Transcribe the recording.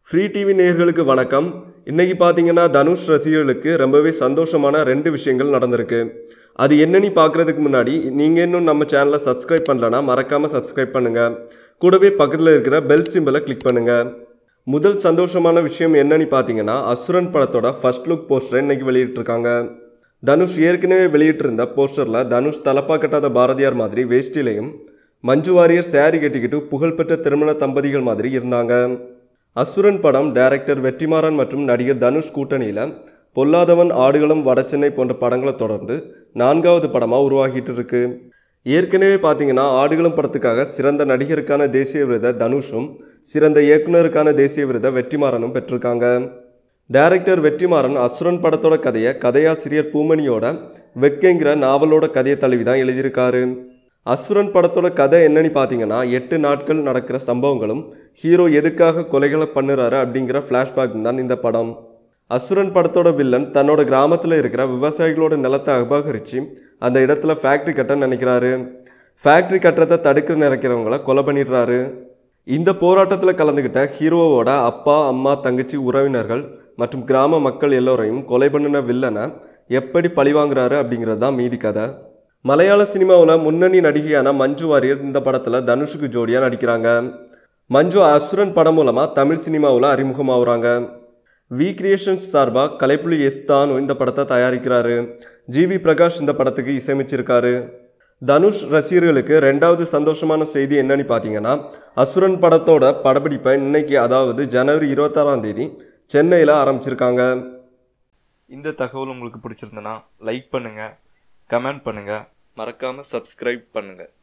free TV நேயர்களுக்கு வணக்கம் இன்னைக்கு பார்த்தீங்கன்னா தனுஷ் ரசிகர்களுக்கு ரொம்பவே சந்தோஷமான ரெண்டு விஷயங்கள் நடந்திருக்கு அது என்னன்னு பார்க்குறதுக்கு முன்னாடி நீங்கள் இன்னும் நம்ம சேனலை சப்ஸ்கிரைப் பண்ணலனா மறக்காமல் சப்ஸ்கிரைப் பண்ணுங்கள் கூடவே பக்கத்தில் இருக்கிற பெல் சிம்பிளை கிளிக் பண்ணுங்கள் முதல் சந்தோஷமான விஷயம் என்னன்னு பார்த்தீங்கன்னா அசுரன் படத்தோட ஃபர்ஸ்ட் லுக் போஸ்டரை இன்னைக்கு வெளியிட்டிருக்காங்க தனுஷ் ஏற்கனவே வெளியிட்டிருந்த போஸ்டரில் தனுஷ் தலப்பா கட்டாத பாரதியார் மாதிரி வேஷ்டிலையும் மஞ்சு வாரியர் saree கட்டிக்கிட்டு புகழ்பெற்ற திருமண தம்பதிகள் மாதிரி இருந்தாங்க அசுரன் படம் டைரக்டர் வெற்றிமாறன் மற்றும் நடிகர் தனுஷ் கூட்டணியில் பொல்லாதவன் ஆடுகளம் வடசென்னை போன்ற படங்களை தொடர்ந்து நான்காவது படமாக உருவாகிட்டு இருக்கு ஏற்கனவே பார்த்தீங்கன்னா ஆடுகளம் படத்துக்காக சிறந்த நடிகருக்கான தேசிய விருதை தனுஷும் சிறந்த இயக்குனருக்கான தேசிய விருதை வெற்றிமாறனும் பெற்றிருக்காங்க டைரக்டர் வெற்றிமாறன் அசுரன் படத்தோட கதையை கதையாசிரியர் பூமணியோட வெக்கைங்கிற நாவலோட கதையை தழுவி தான் எழுதியிருக்காரு அசுரன் படத்தோட கதை என்னன்னு பார்த்தீங்கன்னா எட்டு நாட்கள் நடக்கிற சம்பவங்களும் ஹீரோ எதுக்காக கொலைகளை பண்ணுறாரு அப்படிங்கிற ஃப்ளாஷ்பேக் தான் இந்த படம் அசுரன் படத்தோட வில்லன் தன்னோட கிராமத்தில் இருக்கிற விவசாயிகளோட நிலத்தை அபகரித்து அந்த இடத்துல ஃபேக்ட்ரி கட்ட நினைக்கிறாரு ஃபேக்ட்ரி கட்டுறதை தடுக்க நினைக்கிறவங்கள கொலை பண்ணிடுறாரு இந்த போராட்டத்தில் கலந்துக்கிட்ட ஹீரோவோட அப்பா அம்மா தங்கச்சி உறவினர்கள் மற்றும் கிராம மக்கள் எல்லோரையும் கொலை பண்ணின வில்லனை எப்படி பழிவாங்குறாரு அப்படிங்கிறது தான் மீதி கதை மலையாள சினிமாவில் முன்னணி நடிகையான மஞ்சு வாரியர் இந்த படத்தில் தனுஷுக்கு ஜோடியாக நடிக்கிறாங்க மஞ்சு அசுரன் படம் மூலமாக தமிழ் சினிமாவில் அறிமுகமாகறாங்க வி கிரியேஷன்ஸ் சார்பாக கலைப்புலி எஸ் தானு இந்த படத்தை தயாரிக்கிறாரு ஜிவி பிரகாஷ் இந்த படத்துக்கு இசையமைச்சிருக்காரு தனுஷ் ரசிகர்களுக்கு ரெண்டாவது சந்தோஷமான செய்தி என்னன்னு பார்த்தீங்கன்னா அசுரன் படத்தோட படப்பிடிப்பை இன்னைக்கு அதாவது ஜனவரி இருபத்தாறாம் தேதி சென்னையில் ஆரம்பிச்சிருக்காங்க இந்த தகவல் உங்களுக்கு பிடிச்சிருந்தனா லைக் பண்ணுங்க கமெண்ட் பண்ணுங்க மறக்காம சப்ஸ்கிரைப் பண்ணுங்க